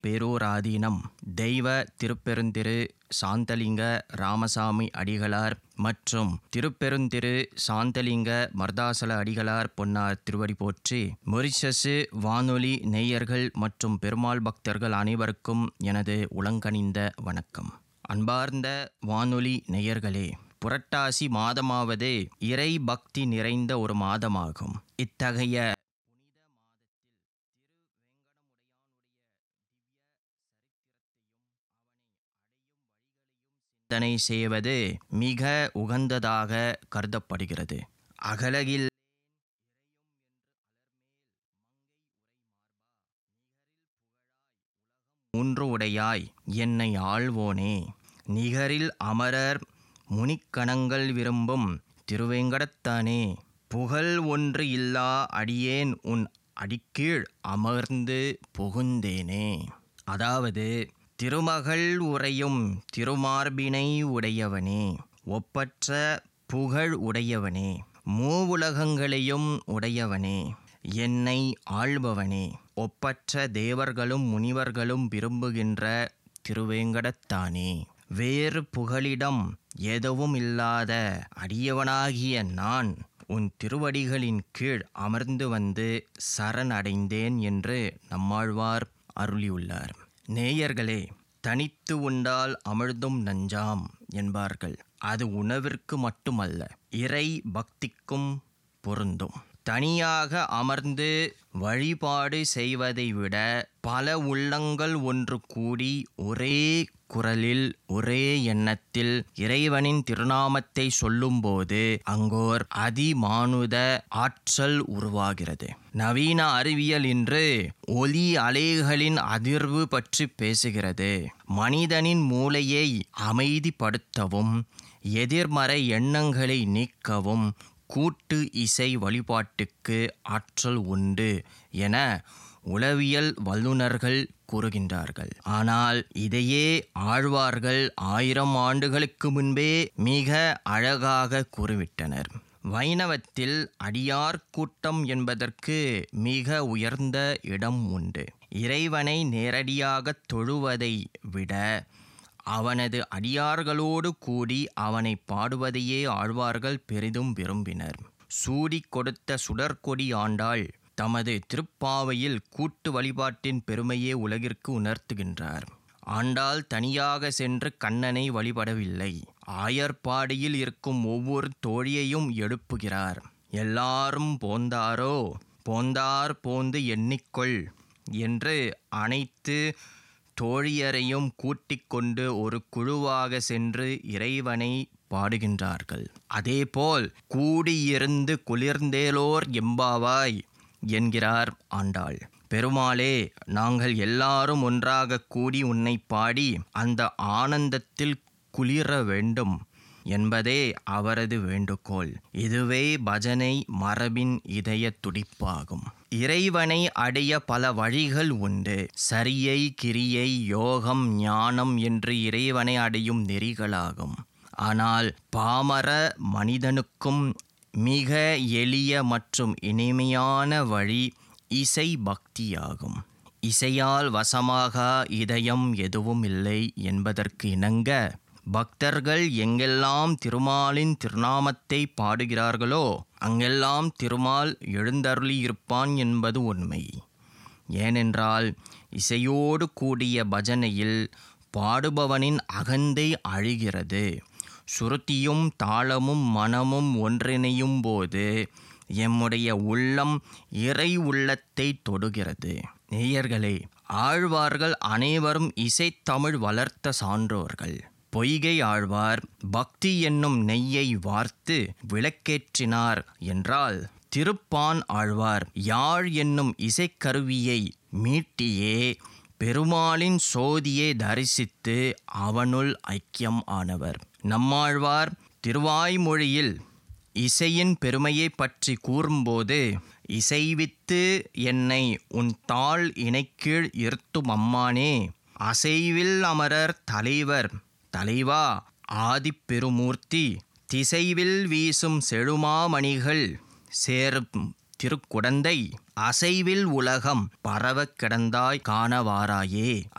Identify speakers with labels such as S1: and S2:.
S1: பேரூராதீனம் தெய்வ திருப்பெருந்திரு சாந்தலிங்க ராமசாமி அடிகளார் மற்றும் திருப்பெருந்திரு சாந்தலிங்க மர்தாசல அடிகளார் பொன்னார் திருவடி போற்றி மொரிஷசு வானொலி நேயர்கள் மற்றும் பெருமாள் பக்தர்கள் அனைவருக்கும் எனது உளங்கனிந்த வணக்கம் அன்பார்ந்த வானொலி நேயர்களே புரட்டாசி மாதமாவது இறை பக்தி நிறைந்த ஒரு மாதமாகும் இத்தகைய சிந்தனை செய்வது மிக உகந்ததாக கருதப்படுகிறது அகலகில் மூன்று உடையாய் என்னை ஆள்வோனே நிகரில் அமரர் முனிக்கணங்கள் விரும்பும் திருவேங்கடத்தானே புகழ் ஒன்று இல்லா அடியேன் உன் அடிக்கீழ் அமர்ந்து புகுந்தேனே அதாவது திருமகள் உரையும் திருமார்பினை உடையவனே ஒப்பற்ற புகழ் உடையவனே மூவுலகங்களையும் உடையவனே என்னை ஆள்பவனே ஒப்பற்ற தேவர்களும் முனிவர்களும் விரும்புகின்ற திருவேங்கடத்தானே வேறு புகலிடம் எதுவும் இல்லாத அடியவனாகிய நான் உன் திருவடிகளின் கீழ் அமர்ந்து வந்து சரணடைந்தேன் என்று நம்மாழ்வார் அருளியுள்ளார் நேயர்களே தனித்து உண்டால் அமிழ்தும் நஞ்சாம் என்பார்கள் அது உணவிற்கு மட்டுமல்ல இறை பக்திக்கும் பொருந்தும் தனியாக அமர்ந்து வழிபாடு செய்வதை விட பல உள்ளங்கள் ஒன்று கூடி ஒரே குரலில் ஒரே எண்ணத்தில் இறைவனின் திருநாமத்தை சொல்லும்போது அங்கோர் அதிமானுத ஆற்றல் உருவாகிறது நவீன அறிவியல் இன்று ஒலி அலைகளின் அதிர்வு பற்றி பேசுகிறது மனிதனின் மூளையை அமைதிப்படுத்தவும் எதிர்மறை எண்ணங்களை நீக்கவும் கூட்டு இசை வழிபாட்டுக்கு ஆற்றல் உண்டு என உளவியல் வல்லுநர்கள் கூறுகின்றார்கள் ஆனால் இதையே ஆழ்வார்கள் ஆயிரம் ஆண்டுகளுக்கு முன்பே மிக அழகாக கூறிவிட்டனர் வைணவத்தில் அடியார் கூட்டம் என்பதற்கு மிக உயர்ந்த இடம் உண்டு இறைவனை நேரடியாக தொழுவதை விட அவனது அடியார்களோடு கூடி அவனை பாடுவதையே ஆழ்வார்கள் பெரிதும் விரும்பினர் சூடி கொடுத்த சுடற்கொடி ஆண்டாள் தமது திருப்பாவையில் கூட்டு வழிபாட்டின் பெருமையே உலகிற்கு உணர்த்துகின்றார் ஆண்டாள் தனியாக சென்று கண்ணனை வழிபடவில்லை ஆயர்பாடியில் இருக்கும் ஒவ்வொரு தோழியையும் எழுப்புகிறார் எல்லாரும் போந்தாரோ போந்தார் போந்து எண்ணிக்கொள் என்று அனைத்து தோழியரையும் கூட்டிக் கொண்டு ஒரு குழுவாக சென்று இறைவனை பாடுகின்றார்கள் அதேபோல் கூடியிருந்து குளிர்ந்தேலோர் எம்பாவாய் என்கிறார் ஆண்டாள் பெருமாளே நாங்கள் எல்லாரும் ஒன்றாக கூடி உன்னை பாடி அந்த ஆனந்தத்தில் குளிர வேண்டும் என்பதே அவரது வேண்டுகோள் இதுவே பஜனை மரபின் இதய துடிப்பாகும் இறைவனை அடைய பல வழிகள் உண்டு சரியை கிரியை யோகம் ஞானம் என்று இறைவனை அடையும் நெறிகளாகும் ஆனால் பாமர மனிதனுக்கும் மிக எளிய மற்றும் இனிமையான வழி இசை பக்தியாகும் இசையால் வசமாக இதயம் எதுவும் இல்லை என்பதற்கு இணங்க பக்தர்கள் எங்கெல்லாம் திருமாலின் திருநாமத்தை பாடுகிறார்களோ அங்கெல்லாம் திருமால் எழுந்தருளி இருப்பான் என்பது உண்மை ஏனென்றால் இசையோடு கூடிய பஜனையில் பாடுபவனின் அகந்தை அழிகிறது சுருத்தியும் தாளமும் மனமும் ஒன்றிணையும் போது எம்முடைய உள்ளம் இறை உள்ளத்தை தொடுகிறது நேயர்களே ஆழ்வார்கள் அனைவரும் இசைத்தமிழ் வளர்த்த சான்றோர்கள் பொய்கை ஆழ்வார் பக்தி என்னும் நெய்யை வார்த்து விளக்கேற்றினார் என்றால் திருப்பான் ஆழ்வார் யாழ் என்னும் இசைக்கருவியை மீட்டியே பெருமாளின் சோதியை தரிசித்து அவனுள் ஐக்கியம் ஆனவர் நம்மாழ்வார் திருவாய்மொழியில் இசையின் பெருமையை பற்றி கூறும்போது இசைவித்து என்னை உன் தாள் இணைக்கீழ் இருத்தும் அம்மானே அசைவில் அமரர் தலைவர் தலைவா ஆதிப்பெருமூர்த்தி திசைவில் வீசும் செழுமாமணிகள் சேரும் திருக்குடந்தை அசைவில் உலகம் பரவ கிடந்தாய் காணவாராயே